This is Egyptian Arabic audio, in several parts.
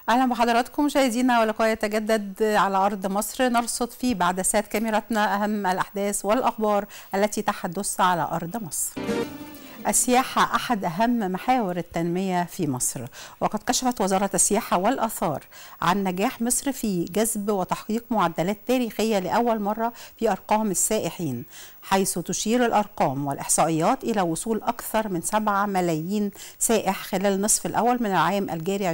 اهلا بحضراتكم مشاهدينا ولقاء يتجدد على ارض مصر نرصد فيه بعد سات كاميرتنا اهم الاحداث والاخبار التي تحدث على ارض مصر. السياحة أحد أهم محاور التنمية في مصر وقد كشفت وزارة السياحة والأثار عن نجاح مصر في جذب وتحقيق معدلات تاريخية لأول مرة في أرقام السائحين حيث تشير الأرقام والإحصائيات إلى وصول أكثر من 7 ملايين سائح خلال النصف الأول من العام الجاري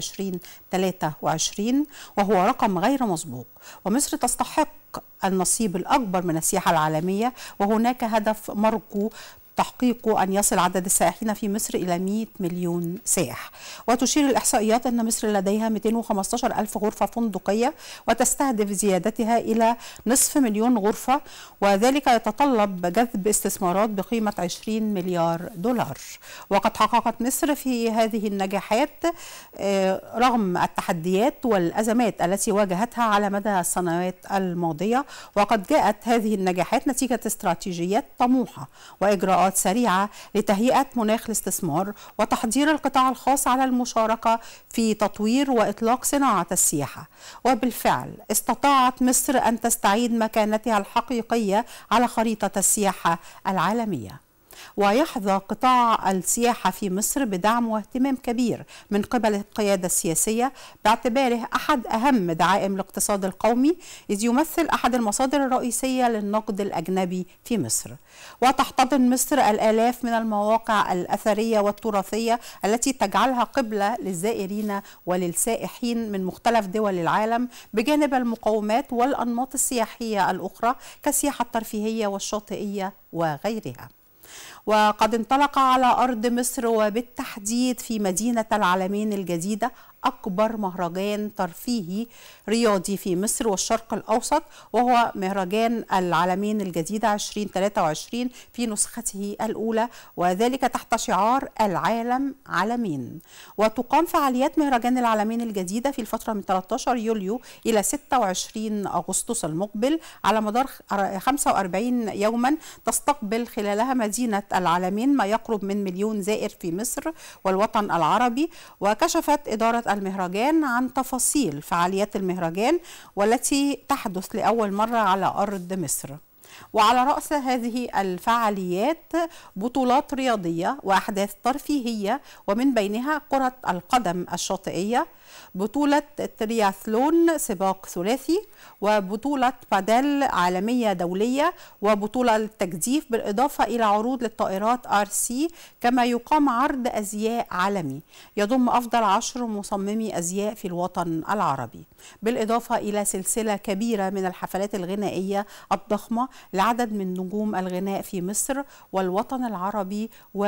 2023 وهو رقم غير مسبوق ومصر تستحق النصيب الأكبر من السياحة العالمية وهناك هدف مرجو تحقيق أن يصل عدد السائحين في مصر إلى 100 مليون سائح وتشير الإحصائيات أن مصر لديها 215 ألف غرفة فندقية وتستهدف زيادتها إلى نصف مليون غرفة وذلك يتطلب جذب استثمارات بقيمة 20 مليار دولار وقد حققت مصر في هذه النجاحات رغم التحديات والأزمات التي واجهتها على مدى السنوات الماضية وقد جاءت هذه النجاحات نتيجة استراتيجيات طموحة وإجراءات إجراءات سريعة لتهيئة مناخ الاستثمار وتحضير القطاع الخاص على المشاركة في تطوير وإطلاق صناعة السياحة وبالفعل استطاعت مصر أن تستعيد مكانتها الحقيقية على خريطة السياحة العالمية ويحظى قطاع السياحة في مصر بدعم واهتمام كبير من قبل القيادة السياسية باعتباره أحد أهم دعائم الاقتصاد القومي إذ يمثل أحد المصادر الرئيسية للنقد الأجنبي في مصر وتحتضن مصر الآلاف من المواقع الأثرية والتراثية التي تجعلها قبلة للزائرين وللسائحين من مختلف دول العالم بجانب المقومات والأنماط السياحية الأخرى كالسياحة الترفيهية والشاطئية وغيرها وقد انطلق على أرض مصر وبالتحديد في مدينة العالمين الجديدة أكبر مهرجان ترفيهي رياضي في مصر والشرق الأوسط وهو مهرجان العالمين الجديدة 2023 في نسخته الأولى وذلك تحت شعار العالم عالمين وتقام فعاليات مهرجان العالمين الجديدة في الفترة من 13 يوليو إلى 26 أغسطس المقبل على مدار 45 يوما تستقبل خلالها مدينة العالمين ما يقرب من مليون زائر في مصر والوطن العربي وكشفت إدارة المهرجان عن تفاصيل فعاليات المهرجان والتي تحدث لأول مرة على أرض مصر وعلى رأس هذه الفعاليات بطولات رياضية وأحداث ترفيهية ومن بينها كرة القدم الشاطئية بطولة ترياثلون سباق ثلاثي وبطولة بادل عالمية دولية وبطولة التجديف بالإضافة إلى عروض للطائرات ار سي كما يقام عرض أزياء عالمي يضم أفضل عشر مصممي أزياء في الوطن العربي بالإضافة إلى سلسلة كبيرة من الحفلات الغنائية الضخمة لعدد من نجوم الغناء في مصر والوطن العربي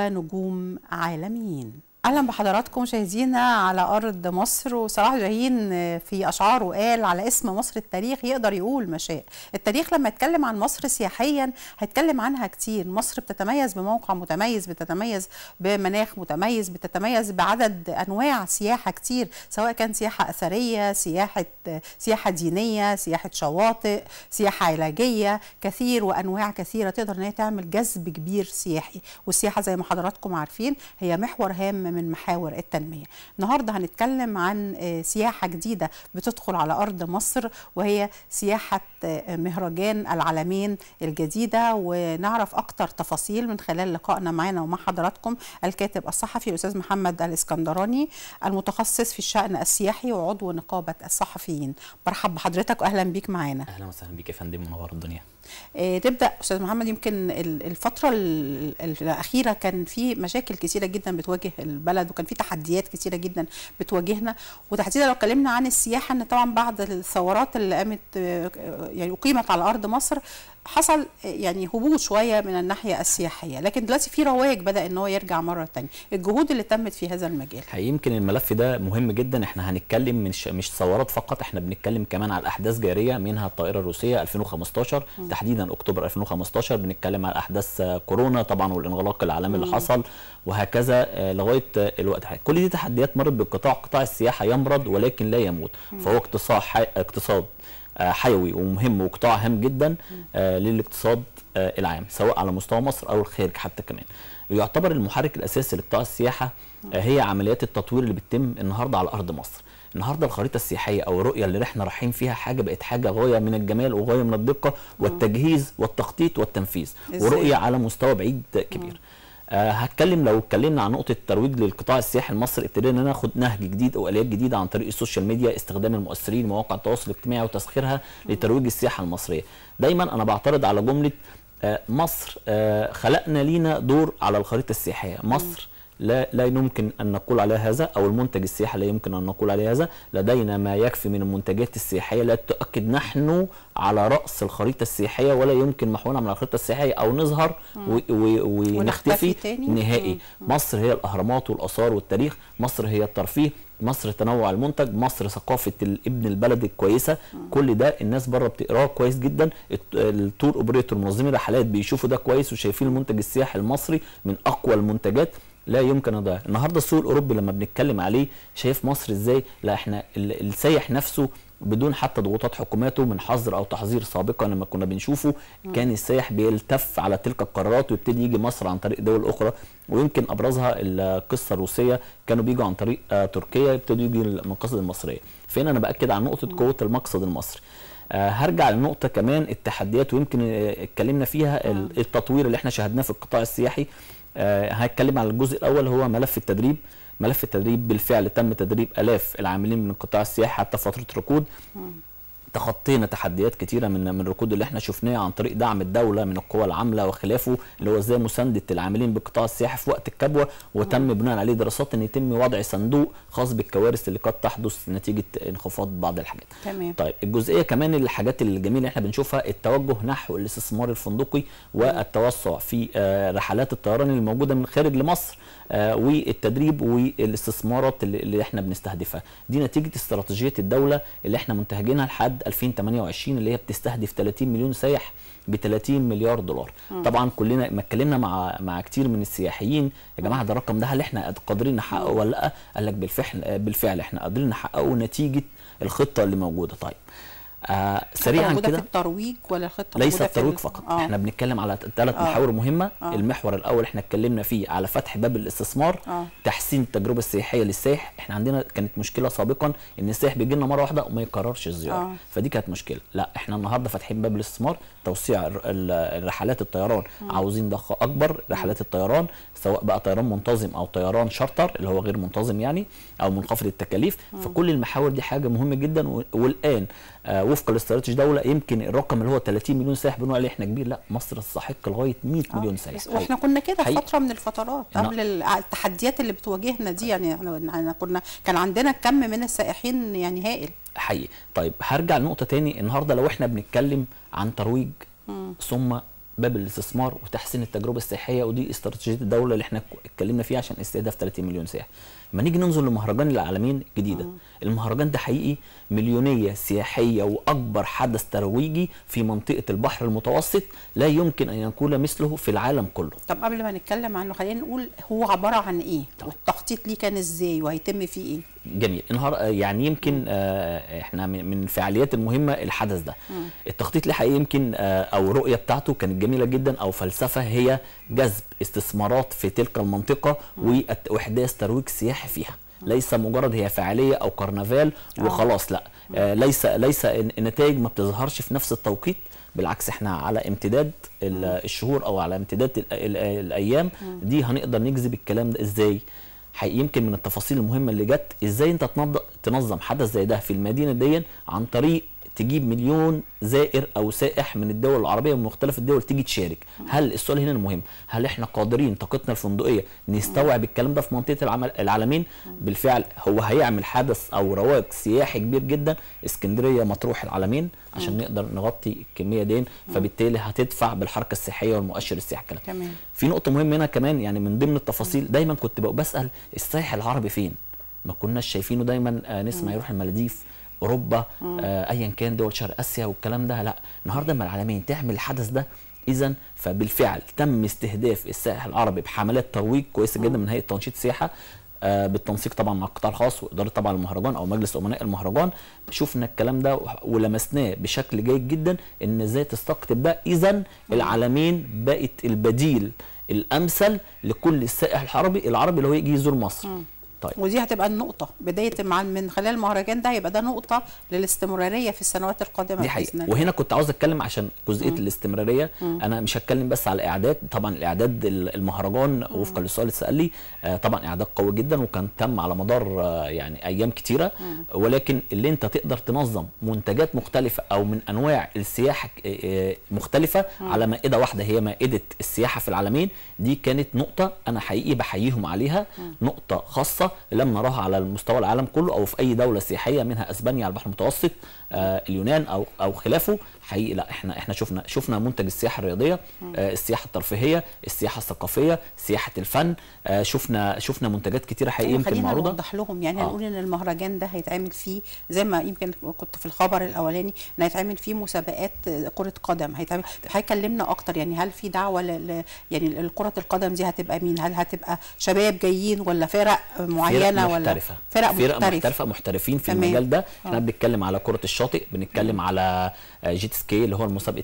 ونجوم عالميين اهلا بحضراتكم مشاهدينا على ارض مصر وصلاح جاهين في اشعاره قال على اسم مصر التاريخ يقدر يقول ما شاء التاريخ لما يتكلم عن مصر سياحيا هيتكلم عنها كتير مصر بتتميز بموقع متميز بتتميز بمناخ متميز بتتميز بعدد انواع سياحه كتير سواء كان سياحه اثريه سياحه سياحه دينيه سياحه شواطئ سياحه علاجيه كثير وانواع كثيره تقدر ان هي تعمل جذب كبير سياحي والسياحه زي ما حضراتكم عارفين هي محور هام من محاور التنمية النهاردة هنتكلم عن سياحة جديدة بتدخل على أرض مصر وهي سياحة مهرجان العالمين الجديدة ونعرف أكتر تفاصيل من خلال لقائنا معنا ومع حضراتكم الكاتب الصحفي الأستاذ محمد الإسكندراني المتخصص في الشأن السياحي وعضو نقابة الصحفيين برحب بحضرتك وأهلا بيك معانا أهلا وسهلا بيك يا فندم منور الدنيا نبدا استاذ محمد يمكن الفتره الاخيره كان في مشاكل كثيره جدا بتواجه البلد وكان في تحديات كثيره جدا بتواجهنا وتحديدا لو اتكلمنا عن السياحه ان طبعا بعد الثورات اللي قامت يعني اقيمت على ارض مصر حصل يعني هبوط شويه من الناحيه السياحيه لكن دلوقتي في رواج بدا ان هو يرجع مره ثانيه الجهود اللي تمت في هذا المجال حقيقي يمكن الملف ده مهم جدا احنا هنتكلم مش مش ثورات فقط احنا بنتكلم كمان على احداث جاريه منها الطائره الروسيه 2015 م. تحديدا اكتوبر 2015 بنتكلم على احداث كورونا طبعا والانغلاق العالمي اللي حصل وهكذا لغايه الوقت حالي كل دي تحديات مرت بالقطاع قطاع السياحه يمرض ولكن لا يموت م. فهو اقتصاد اقتصاد حيوي ومهم وقطاع هام جدا آه للاقتصاد آه، العام سواء على مستوى مصر او الخارج حتى كمان يعتبر المحرك الاساسي لقطاع السياحه آه، هي عمليات التطوير اللي بتتم النهارده على ارض مصر النهارده الخريطه السياحيه او الرؤيه اللي احنا رايحين فيها حاجه بقت حاجه غايه من الجمال وغايه من الدقه والتجهيز والتخطيط والتنفيذ إزاي؟ ورؤيه على مستوى بعيد كبير آه هتكلم لو اتكلمنا عن نقطه الترويج للقطاع السياحي المصري ابتدينا ناخد نهج جديد او اليات جديده عن طريق السوشيال ميديا استخدام المؤثرين مواقع التواصل الاجتماعي وتسخيرها لترويج السياحه المصريه دايما انا بعترض على جمله آه مصر آه خلقنا لينا دور على الخريطه السياحيه مصر لا لا يمكن ان نقول عليها هذا او المنتج السياحي لا يمكن ان نقول عليه هذا لدينا ما يكفي من المنتجات السياحيه لا تؤكد نحن على راس الخريطه السياحيه ولا يمكن محونا من الخريطه السياحيه او نظهر و- و- ونختفي ونختفي تاني. نهائي مصر هي الاهرامات والاثار والتاريخ مصر هي الترفيه مصر تنوع المنتج مصر ثقافه الابن البلد الكويسه كل ده الناس بره بتقراه كويس جدا الت- التور اوبريتور منظمي الرحلات بيشوفوا ده كويس وشايفين المنتج السياحي المصري من اقوى المنتجات لا يمكن ان يضيع النهارده السوق الاوروبي لما بنتكلم عليه شايف مصر ازاي لا احنا ال- السايح نفسه بدون حتى ضغوطات حكوماته من حظر او تحذير سابقا لما كنا بنشوفه كان السائح بيلتف على تلك القرارات ويبتدي يجي مصر عن طريق دول اخرى ويمكن ابرزها القصه الروسيه كانوا بيجوا عن طريق آه، تركيا يبتدوا يجي المقاصد المصريه فهنا انا باكد على نقطه قوه المقصد المصري آه، هرجع لنقطة كمان التحديات ويمكن آه، اتكلمنا فيها ال- التطوير اللي احنا شاهدناه في القطاع السياحي آه، هتكلم على الجزء الأول هو ملف التدريب ملف التدريب بالفعل تم تدريب آلاف العاملين من القطاع السياحي حتى فترة ركود تخطينا تحديات كتيره من من الركود اللي احنا شفناه عن طريق دعم الدوله من القوى العامله وخلافه اللي هو ازاي مسانده العاملين بالقطاع السياحي في وقت الكبوه وتم بناء عليه دراسات ان يتم وضع صندوق خاص بالكوارث اللي قد تحدث نتيجه انخفاض بعض الحاجات. تمام. طيب الجزئيه كمان الحاجات الجميله اللي احنا بنشوفها التوجه نحو الاستثمار الفندقي والتوسع في آه، رحلات الطيران اللي موجوده من الخارج لمصر آه، والتدريب والاستثمارات اللي اللي احنا بنستهدفها دي نتيجه استراتيجيه الدوله اللي احنا منتهجينها لحد 2028 اللي هي بتستهدف 30 مليون سائح ب 30 مليار دولار طبعا كلنا ما اتكلمنا مع مع كتير من السياحيين يا جماعه ده الرقم ده هل احنا قادرين نحققه ولا لا قال لك بالفعل بالفعل احنا قادرين نحققه نتيجه الخطه اللي موجوده طيب آه سريعا موجودة كده في الترويج ولا الخطة ليس موجودة في الترويج ال- فقط آه. احنا بنتكلم على ثلاث آه. محاور مهمه آه. المحور الاول احنا اتكلمنا فيه على فتح باب الاستثمار آه. تحسين التجربه السياحيه للسائح احنا عندنا كانت مشكله سابقا ان السائح بيجي لنا مره واحده وما يكررش الزياره آه. فدي كانت مشكله لا احنا النهارده فاتحين باب الاستثمار توسيع الر- ال- الرحلات الطيران عاوزين ضخ اكبر رحلات الطيران سواء بقى طيران منتظم او طيران شارتر اللي هو غير منتظم يعني او منخفض التكاليف فكل المحاور دي حاجه مهمه جدا و- والان آه وفقا لاستراتيجيه دوله يمكن الرقم اللي هو 30 مليون سائح بنقول عليه احنا كبير لا مصر تستحق لغايه 100 آه. مليون سائح بس واحنا كنا كده في حقيقي. فتره من الفترات نعم. قبل ال- التحديات اللي بتواجهنا دي يعني احنا إحنا كنا كان عندنا كم من السائحين يعني هائل حقيقي طيب هرجع لنقطه تاني النهارده لو احنا بنتكلم عن ترويج ثم باب الاستثمار وتحسين التجربه السياحيه ودي استراتيجيه الدوله اللي احنا اتكلمنا فيها عشان استهداف 30 مليون سائح لما نيجي ننظر لمهرجان العالمين الجديده المهرجان ده حقيقي مليونيه سياحيه واكبر حدث ترويجي في منطقه البحر المتوسط لا يمكن ان يكون مثله في العالم كله طب قبل ما نتكلم عنه خلينا نقول هو عباره عن ايه والتخطيط ليه كان ازاي وهيتم فيه ايه جميل النهار يعني يمكن آه احنا من من الفعاليات المهمه الحدث ده التخطيط ليه حقيقي يمكن آه او الرؤيه بتاعته كانت جميله جدا او فلسفه هي جذب استثمارات في تلك المنطقه وأت- واحداث ترويج سياحي فيها ليس مجرد هي فعاليه او كرنفال وخلاص لا آه ليس ليس الن- النتائج ما بتظهرش في نفس التوقيت بالعكس احنا على امتداد ال- الشهور او على امتداد ال- ال- الايام دي هنقدر نجذب الكلام ده ازاي حقيقي يمكن من التفاصيل المهمه اللي جت ازاي انت تنظ- تنظم حدث زي ده في المدينه دي عن طريق تجيب مليون زائر او سائح من الدول العربيه من مختلف الدول تيجي تشارك هل السؤال هنا المهم هل احنا قادرين طاقتنا الفندقيه نستوعب الكلام ده في منطقه العمل العالمين بالفعل هو هيعمل حدث او رواج سياحي كبير جدا اسكندريه مطروح العالمين عشان نقدر نغطي الكميه دي فبالتالي هتدفع بالحركه السياحيه والمؤشر السياحي الكلام ده. تمام في نقطة مهمة هنا كمان يعني من ضمن التفاصيل دايما كنت بقى بسأل السائح العربي فين؟ ما كناش شايفينه دايما آه نسمع يروح المالديف اوروبا آه ايا كان دول شرق اسيا والكلام ده لا النهارده لما العالمين تعمل الحدث ده اذا فبالفعل تم استهداف السائح العربي بحملات ترويج كويسه جدا من هيئه تنشيط السياحه آه، بالتنسيق طبعا مع القطاع الخاص واداره طبعا المهرجان او مجلس امناء المهرجان شفنا الكلام ده ولمسناه بشكل جيد جدا ان ازاي تستقطب ده اذا العالمين بقت البديل الامثل لكل السائح العربي العربي اللي هو يجي يزور مصر طيب ودي هتبقى النقطة بداية مع من خلال المهرجان ده هيبقى ده نقطة للاستمرارية في السنوات القادمة دي بإذن حقيقة الله. وهنا كنت عاوز اتكلم عشان جزئيه الاستمراريه انا مش هتكلم بس على الاعداد طبعا الاعداد ال- المهرجان وفقا للسؤال اللي اتسال لي آه، طبعا اعداد قوي جدا وكان تم على مدار آه، يعني ايام كتيره ولكن اللي انت تقدر تنظم منتجات مختلفه او من انواع السياحه ك- آه، آه، مختلفه على مائده واحده هي مائده السياحه في العالمين دي كانت نقطه انا حقيقي بحييهم عليها نقطه خاصه لم نراها على المستوى العالم كله او في اي دوله سياحيه منها اسبانيا على البحر المتوسط آه اليونان او او خلافه حقيقي لا احنا احنا شفنا شفنا منتج السياحه الرياضيه آه السياحه الترفيهيه السياحه الثقافيه سياحه الفن آه شفنا شفنا منتجات كتيره حقيقي أيوة، يمكن خلينا معروضه نوضح لهم يعني آه. هنقول ان المهرجان ده هيتعمل فيه زي ما يمكن كنت في الخبر الاولاني ان هيتعمل فيه مسابقات كره قدم هيتعمل هيكلمنا اكتر يعني هل في دعوه ل... ل- يعني كره القدم دي هتبقى مين هل هتبقى شباب جايين ولا فرق معينه فرق ولا محترفة فرق, فرق محترفه محترفة محترفين في تمام. المجال ده احنا آه. بنتكلم على كرة الشاطئ بنتكلم على آه، جيت سكي اللي هو مسابقة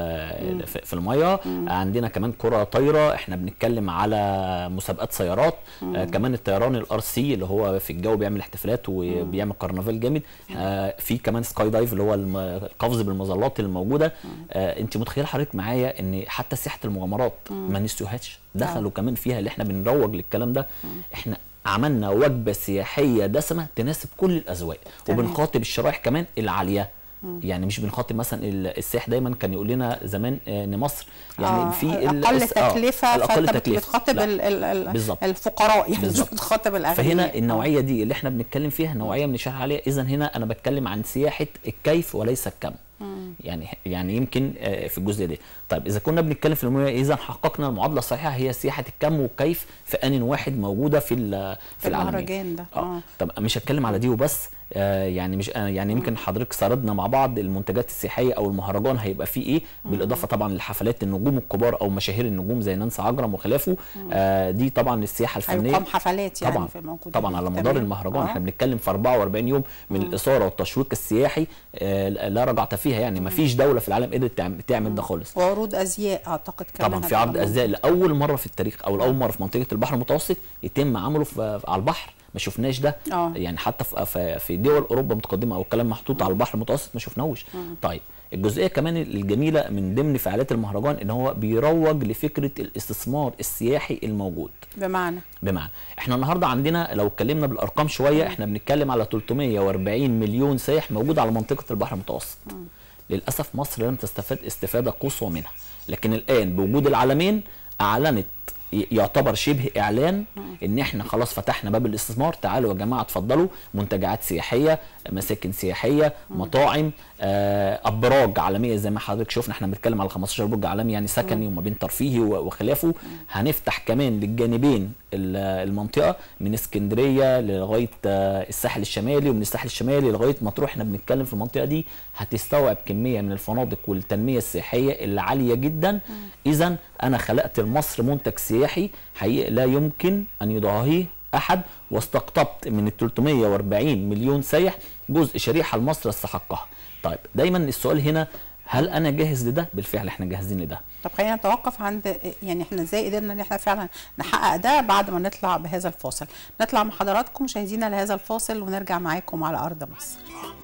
ال- في في المية عندنا كمان كرة طايرة احنا بنتكلم على مسابقات سيارات آه، كمان الطيران الار سي اللي هو في الجو بيعمل احتفالات وبيعمل كرنفال جامد آه، في كمان سكاي دايف اللي هو الم- القفز بالمظلات الموجودة آه، انت متخيل حضرتك معايا ان حتى سياحة المغامرات ما نسيوهاش دخلوا كمان فيها اللي احنا بنروج للكلام ده احنا عملنا وجبه سياحيه دسمه تناسب كل الاذواق تمام. وبنخاطب الشرائح كمان العاليه يعني مش بنخاطب مثلا ال- السائح دايما كان يقول لنا زمان آه، ان مصر يعني آه، في ال- اقل الس- آه، تكلفه الاقل فانت تكلفه بتخاطب لا. ال- ال- ال- بالظبط. الفقراء يعني مش بالظبط. بتخاطب الاغنياء فهنا النوعيه دي اللي احنا بنتكلم فيها نوعيه من الشرح عليها اذا هنا انا بتكلم عن سياحه الكيف وليس الكم يعني يعني يمكن آه، في الجزء ده طيب اذا كنا بنتكلم في الموضوع اذا حققنا المعادله الصحيحه هي سياحه الكم والكيف في ان واحد موجوده في ال- في العالمين المهرجان ده اه اه طب مش هتكلم على دي وبس آه يعني مش آه يعني يمكن حضرتك سردنا مع بعض المنتجات السياحيه او المهرجان هيبقى فيه ايه بالاضافه طبعا للحفلات النجوم الكبار او مشاهير النجوم زي نانسي عجرم وخلافه آه دي طبعا السياحه الفنيه هيقام حفلات يعني طبعا في الموجودين طبعا على مدار تمام. المهرجان آه. احنا بنتكلم في 44 يوم من الاثاره والتشويق السياحي آه لا رجعه فيها يعني ما فيش دوله في العالم قدرت تعم- تعمل ده خالص وعروض ازياء اعتقد كمان طبعا في هتبقى عرض موجودة. ازياء لاول مره في التاريخ او لاول مره في منطقه البحر المتوسط يتم عمله في على البحر ما شفناش ده آه. يعني حتى في- في في دول اوروبا متقدمه او الكلام محطوط على البحر المتوسط ما شفناهوش طيب الجزئيه كمان الجميله من ضمن فعاليات المهرجان ان هو بيروج لفكره الاستثمار السياحي الموجود بمعنى بمعنى احنا النهارده عندنا لو اتكلمنا بالارقام شويه احنا بنتكلم على 340 مليون سائح موجود على منطقه البحر المتوسط للاسف مصر لم تستفاد استفاده قصوى منها لكن الان بوجود العالمين اعلنت ي- يعتبر شبه اعلان ان احنا خلاص فتحنا باب الاستثمار تعالوا يا جماعه اتفضلوا منتجعات سياحيه مساكن سياحيه مطاعم آه، ابراج عالميه زي ما حضرتك شفنا احنا بنتكلم على 15 برج عالمي يعني سكني وما بين ترفيهي و- وخلافه هنفتح كمان للجانبين ال- المنطقه من اسكندريه لغايه آه، الساحل الشمالي ومن الساحل الشمالي لغايه مطروح احنا بنتكلم في المنطقه دي هتستوعب كميه من الفنادق والتنميه السياحيه اللي عاليه جدا اذا انا خلقت لمصر منتج سياحي حقيقي لا يمكن ان يضاهيه احد واستقطبت من ال 340 مليون سايح جزء شريحه لمصر يستحقها طيب دايما السؤال هنا هل انا جاهز لده بالفعل احنا جاهزين لده طب خلينا نتوقف عند يعني احنا ازاي قدرنا ان احنا فعلا نحقق ده بعد ما نطلع بهذا الفاصل نطلع مع حضراتكم مشاهدينا لهذا الفاصل ونرجع معاكم على ارض مصر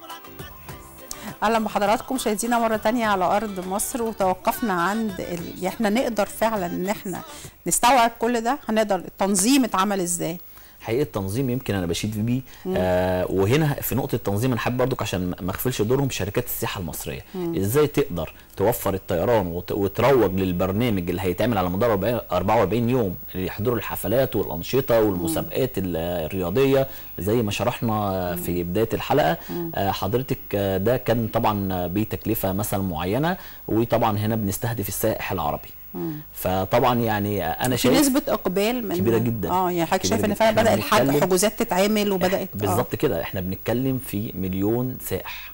اهلا بحضراتكم مشاهدينا مره تانية على ارض مصر وتوقفنا عند ال... احنا نقدر فعلا ان احنا نستوعب كل ده هنقدر التنظيم اتعمل ازاي حقيقه التنظيم يمكن انا بشيد بيه آه وهنا في نقطه التنظيم انا حابب برضك عشان ما- ما اغفلش دورهم شركات السياحه المصريه ازاي تقدر توفر الطيران وت- وتروج للبرنامج اللي هيتعمل على مدار 40 44 يوم اللي يحضروا الحفلات والانشطه والمسابقات ال- الرياضيه زي ما شرحنا في بدايه الحلقه آه حضرتك آه، ده كان طبعا بتكلفه مثلا معينه وطبعا هنا بنستهدف السائح العربي فطبعا يعني انا في شايف نسبه اقبال من كبيرة جدا. اه يعني حضرتك كبيرة شايف ان جدا. فعلا إحنا بدا الحج بنتكلم- حجوزات تتعمل وبدات بالظبط كده احنا بنتكلم في مليون سائح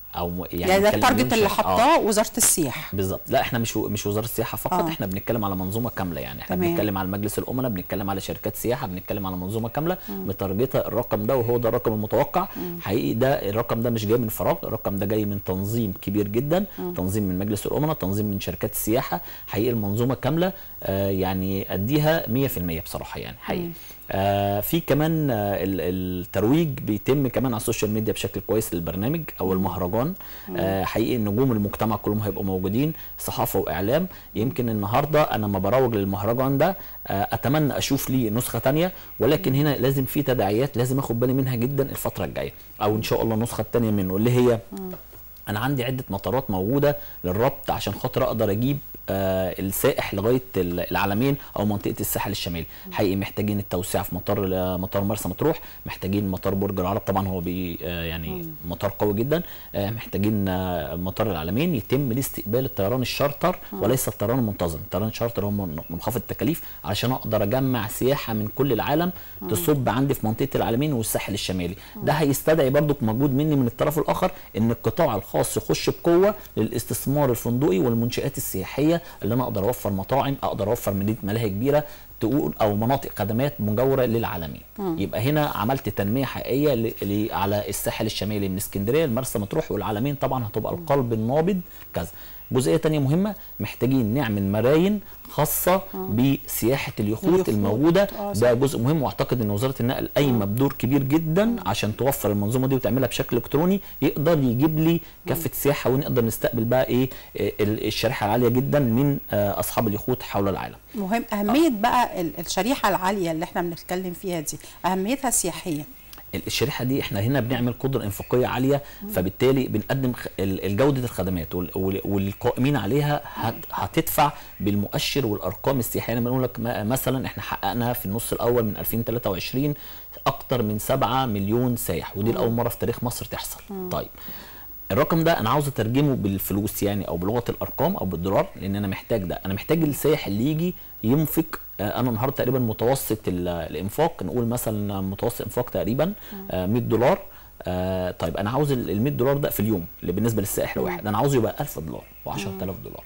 او م- يعني, يعني ده نتكلم التارجت مليون اللي شركة. حطاه وزاره السياحه بالظبط لا احنا مش مش وزاره السياحه فقط آه. احنا بنتكلم على منظومه كامله يعني احنا تمام. بنتكلم على مجلس الامناء بنتكلم على شركات سياحه بنتكلم على منظومه كامله متارجته الرقم ده وهو ده الرقم المتوقع حقيقي ده الرقم ده مش جاي من فراغ الرقم ده جاي من تنظيم كبير جدا تنظيم من مجلس الامناء تنظيم من شركات السياحه حقيقي المنظومه كامله آه يعني اديها 100% بصراحه يعني حقيقي آه في كمان آه ال- الترويج بيتم كمان على السوشيال ميديا بشكل كويس للبرنامج او المهرجان آه حقيقي نجوم المجتمع كلهم هيبقوا موجودين صحافه واعلام يمكن النهارده انا لما بروج للمهرجان ده آه اتمنى اشوف ليه نسخه تانية ولكن هنا لازم في تداعيات لازم اخد بالي منها جدا الفتره الجايه او ان شاء الله النسخه الثانيه منه اللي هي انا عندي عده مطارات موجوده للربط عشان خاطر اقدر اجيب آه السائح لغايه ال- العلمين او منطقه الساحل الشمالي حقيقي محتاجين التوسعه في مطار آه، مطار مرسى مطروح محتاجين مطار برج العرب طبعا هو بي آه يعني مطار قوي جدا آه محتاجين آه مطار العلمين يتم لاستقبال الطيران الشارتر وليس الطيران المنتظم الطيران الشارتر هو من- منخفض التكاليف علشان اقدر اجمع سياحه من كل العالم تصب عندي في منطقه العلمين والساحل الشمالي ده هيستدعي برضو مجهود مني من الطرف الاخر ان القطاع الخاص يخش بقوه للاستثمار الفندقي والمنشات السياحيه اللي انا اقدر اوفر مطاعم اقدر اوفر مدينه ملاهي كبيره تقول او مناطق خدمات مجاوره للعالمين يبقى هنا عملت تنميه حقيقيه ل... ل... على الساحل الشمالي من اسكندريه لمرسى مطروح والعالمين طبعا هتبقى القلب النابض كذا جزئيه تانية مهمه محتاجين نعمل مراين خاصه بسياحه اليخوت اليخوت. الموجوده آه، صح. ده جزء مهم واعتقد ان وزاره النقل قايمه بدور كبير جدا عشان توفر المنظومه دي وتعملها بشكل الكتروني يقدر يجيب لي كافه سياحه ونقدر نستقبل بقى ايه آه، ال- الشريحه العاليه جدا من آه، اصحاب اليخوت حول العالم مهم اهميه بقى ال- الشريحه العاليه اللي احنا بنتكلم فيها دي اهميتها سياحيه الشريحه دي احنا هنا بنعمل قدره انفاقيه عاليه فبالتالي بنقدم خ- ال- ال- جوده الخدمات وال- وال- والقائمين عليها هت- هتدفع بالمؤشر والارقام السياحيه انا بنقول لك م- مثلا احنا حققنا في النص الاول من 2023 اكتر من 7 مليون سائح ودي لاول مره في تاريخ مصر تحصل طيب الرقم ده انا عاوز اترجمه بالفلوس يعني او بلغه الارقام او بالدولار لان انا محتاج ده انا محتاج السائح اللي يجي ينفق آه، انا النهارده تقريبا متوسط ال- الانفاق نقول مثلا متوسط انفاق تقريبا آه، 100 دولار آه، طيب انا عاوز ال 100 دولار ده في اليوم اللي بالنسبه للسائح الواحد انا عاوزه يبقى 1000 دولار و10000 دولار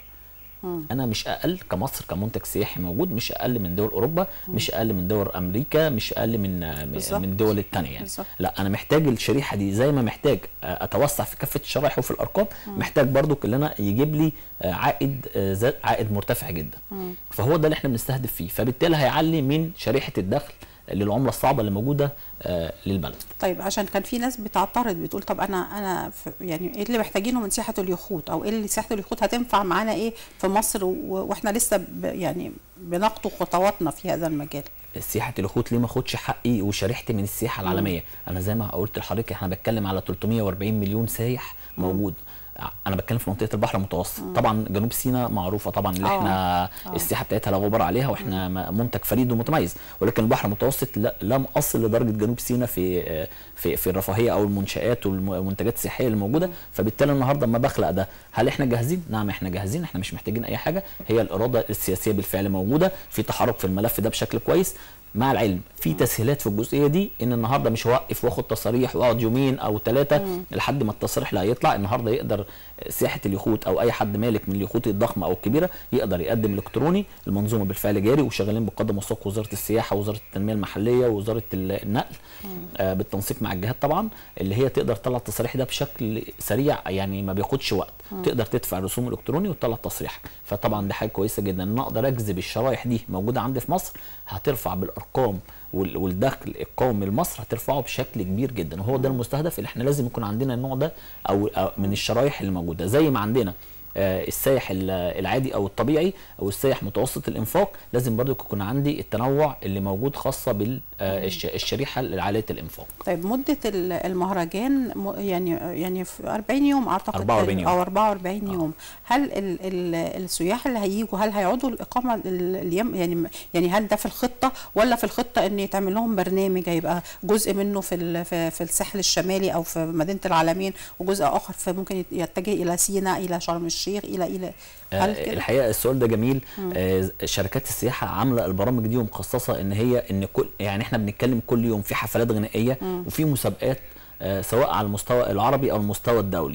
انا مش اقل كمصر كمنتج سياحي موجود مش اقل من دول اوروبا مش اقل من دول امريكا مش اقل من بالظبط. من الدول الثانيه يعني بالظبط. لا انا محتاج الشريحه دي زي ما محتاج آه، اتوسع في كافه الشرائح وفي الارقام محتاج برضو ان انا يجيب لي آه، عائد آه، زاد عائد مرتفع جدا فهو ده اللي احنا بنستهدف فيه فبالتالي هيعلي من شريحه الدخل للعمله الصعبه اللي موجوده آه، للبلد طيب عشان كان في ناس بتعترض بتقول طب انا انا في يعني ايه اللي محتاجينه من سياحه اليخوت او ايه اللي سياحه اليخوت هتنفع معانا ايه في مصر و- واحنا لسه ب يعني بنخطو خطواتنا في هذا المجال سياحه اليخوت ليه ما اخدش حقي وشريحتي من السياحه العالميه انا زي ما قلت لحضرتك احنا بتكلم على 340 مليون سايح موجود انا بتكلم في منطقه البحر المتوسط طبعا جنوب سيناء معروفه طبعا اللي آه. احنا آه. السياحه بتاعتها لا غبار عليها واحنا م- منتج فريد ومتميز ولكن البحر المتوسط لا- لم اصل لدرجه جنوب سيناء في في في الرفاهيه او المنشات والمنتجات السياحيه اللي موجوده فبالتالي النهارده لما بخلق ده هل احنا جاهزين؟ نعم احنا جاهزين احنا مش محتاجين اي حاجه هي الاراده السياسيه بالفعل موجوده في تحرك في الملف ده بشكل كويس مع العلم في تسهيلات في الجزئيه دي ان النهارده مش هوقف واخد تصاريح واقعد يومين او ثلاثه لحد ما التصريح اللي هيطلع النهارده يقدر سياحه اليخوت او اي حد مالك من اليخوت الضخمه او الكبيره يقدر يقدم الكتروني المنظومه بالفعل جاري وشغالين بقدم وساق وزاره السياحه ووزاره التنميه المحليه ووزاره ال- النقل آه بالتنسيق مع الجهات طبعا اللي هي تقدر تطلع التصريح ده بشكل سريع يعني ما بياخدش وقت تقدر تدفع الرسوم الالكتروني وتطلع تصريحك فطبعا دي حاجه كويسه جدا ان أنا اقدر اجذب الشرايح دي موجوده عندي في مصر هترفع بالارقام وال- والدخل القومي لمصر هترفعه بشكل كبير جدا وهو ده المستهدف اللي احنا لازم يكون عندنا النوع ده او أو من الشرايح اللي موجوده زي ما عندنا آه، السائح ال- العادي او الطبيعي او السائح متوسط الانفاق لازم برضو يكون عندي التنوع اللي موجود خاصه بالشريحه العاليه الانفاق طيب مده ال- المهرجان م- يعني يعني في 40 يوم اعتقد 44 يوم. او 44 يوم هل ال ال السياح اللي هيجوا هل هيقعدوا الاقامه ال- اليوم يعني يعني هل ده في الخطه ولا في الخطه ان يتعمل لهم برنامج هيبقى جزء منه في ال- في, في الساحل الشمالي او في مدينه العالمين وجزء اخر في ممكن يت- يتجه الى سيناء الى شرم الشيخ الى الى هل آه، كده؟ الحقيقه السؤال ده جميل آه، شركات السياحه عامله البرامج دي ومخصصه ان هي ان كل يعني احنا بنتكلم كل يوم في حفلات غنائيه وفي مسابقات آه، سواء على المستوى العربي او المستوى الدولي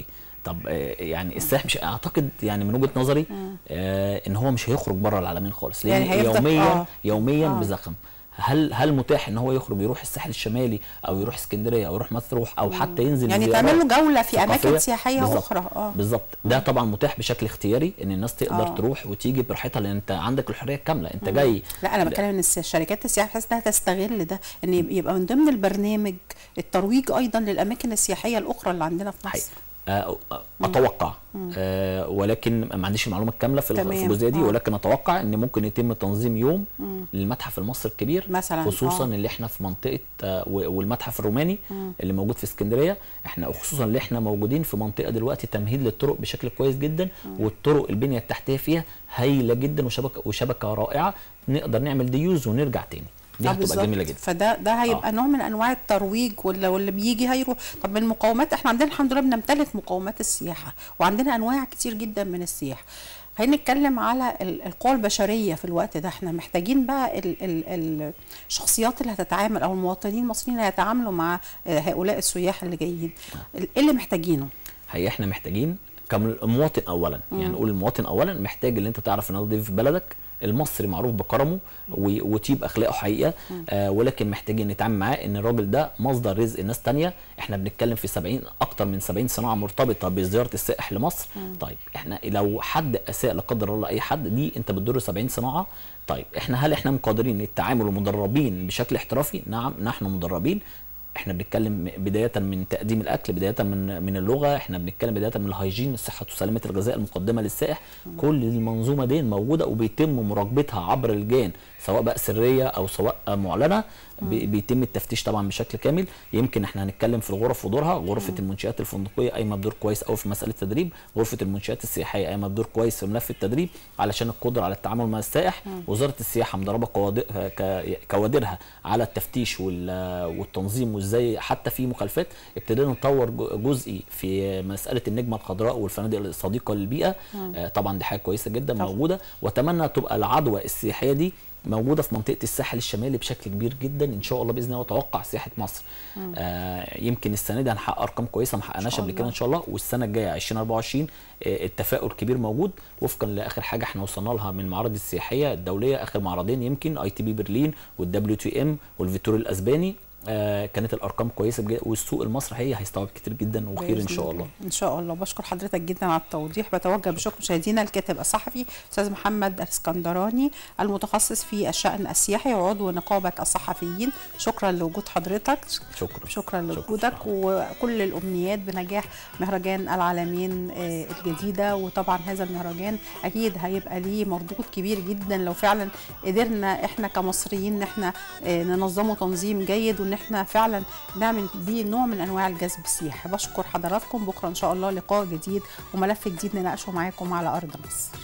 طب آه، يعني السائح مش اعتقد يعني من وجهه نظري آه ان هو مش هيخرج بره العلمين خالص لان يعني هيفضل- يوميا آه. يوميا آه. بزخم هل هل متاح ان هو يخرج يروح الساحل الشمالي او يروح اسكندريه او يروح مطروح او حتى ينزل يعني زيارات تعمل له جوله في ثقافية؟ اماكن سياحيه بالظبط. اخرى اه بالظبط ده طبعا متاح بشكل اختياري ان الناس تقدر آه. تروح وتيجي براحتها لان انت عندك الحريه الكامله انت جاي لا انا بتكلم ان الس- شركات السياحه بحس انها تستغل ده ان يب- يبقى من ضمن البرنامج الترويج ايضا للاماكن السياحيه الاخرى اللي عندنا في حقيقي. مصر آه، آه، اتوقع آه ولكن ما عنديش المعلومه الكامله في الغ- في تمام. الجزئيه دي آه. ولكن اتوقع ان ممكن يتم تنظيم يوم للمتحف المصري الكبير مثلاً، خصوصا آه. اللي احنا في منطقه آه و- والمتحف الروماني اللي موجود في اسكندريه احنا خصوصا اللي احنا موجودين في منطقه دلوقتي تمهيد للطرق بشكل كويس جدا والطرق البنيه التحتيه فيها هايله جدا وشبكه وشبكه رائعه نقدر نعمل ديوز ونرجع تاني دي آه هتبقى بالظبط. جميله جدا فده ده هيبقى آه. نوع من انواع الترويج ولا واللي بيجي هيروح طب من المقومات احنا عندنا الحمد لله بنمتلك مقومات السياحه وعندنا انواع كتير جدا من السياحه خلينا نتكلم على ال- القوى البشريه في الوقت ده احنا محتاجين بقى ال ال الشخصيات اللي هتتعامل او المواطنين المصريين اللي هيتعاملوا مع آه، هؤلاء السياح اللي جايين ايه اللي محتاجينه هي احنا محتاجين كمواطن اولا يعني نقول المواطن اولا محتاج ان انت تعرف ان ده في بلدك المصري معروف بكرمه و- وطيب اخلاقه حقيقه آه ولكن محتاجين نتعامل معاه ان الراجل ده مصدر رزق ناس تانية احنا بنتكلم في 70 اكتر من 70 صناعه مرتبطه بزياره السائح لمصر طيب احنا لو حد اساء لا قدر الله اي حد دي انت بتضر 70 صناعه طيب احنا هل احنا مقدرين التعامل ومدربين بشكل احترافي نعم نحن مدربين احنا بنتكلم بدايه من تقديم الاكل بدايه من من اللغه احنا بنتكلم بدايه من الهيجين صحه وسلامه الغذاء المقدمه للسائح كل المنظومه دي موجوده وبيتم مراقبتها عبر الجان سواء بقى سريه او سواء معلنه بي- بيتم التفتيش طبعا بشكل كامل يمكن احنا هنتكلم في الغرف ودورها غرفه المنشات الفندقيه قايمه بدور كويس قوي في مساله التدريب غرفه المنشات السياحيه قايمه بدور كويس في ملف التدريب علشان القدره على التعامل مع السائح وزاره السياحه مدربه قواد- ك- كوادرها على التفتيش وال- والتنظيم وازاي حتى في مخالفات ابتدينا نطور ج- جزئي في مساله النجمه الخضراء والفنادق الصديقه للبيئه آه، طبعا دي حاجه كويسه جدا طبعاً. موجوده واتمنى تبقى العدوى السياحيه دي موجوده في منطقه الساحل الشمالي بشكل كبير جدا ان شاء الله باذن الله واتوقع سياحه مصر آه يمكن السنه دي هنحقق ارقام كويسه ما حققناش شاء قبل كده الله. ان شاء الله والسنه الجايه 2024 آه التفاؤل كبير موجود وفقا لاخر حاجه احنا وصلنا لها من المعارض السياحيه الدوليه اخر معرضين يمكن اي تي بي برلين والدبليو تي ام والفيتور الاسباني آه كانت الارقام كويسه بجد والسوق المصري هي هيستوعب كتير جدا وخير ان بإذن شاء الله ان شاء الله بشكر حضرتك جدا على التوضيح بتوجه بشكر مشاهدينا الكاتب الصحفي استاذ محمد الاسكندراني المتخصص في الشان السياحي وعضو نقابه الصحفيين شكرا لوجود حضرتك شكرا شكرا لوجودك وكل الامنيات بنجاح مهرجان العالمين آه، الجديده وطبعا هذا المهرجان اكيد هيبقى ليه مردود كبير جدا لو فعلا قدرنا احنا كمصريين ان احنا آه، ننظمه تنظيم جيد وان احنا فعلا نعمل بيه نوع من انواع الجذب السياحي بشكر حضراتكم بكره ان شاء الله لقاء جديد وملف جديد نناقشه معاكم على ارض مصر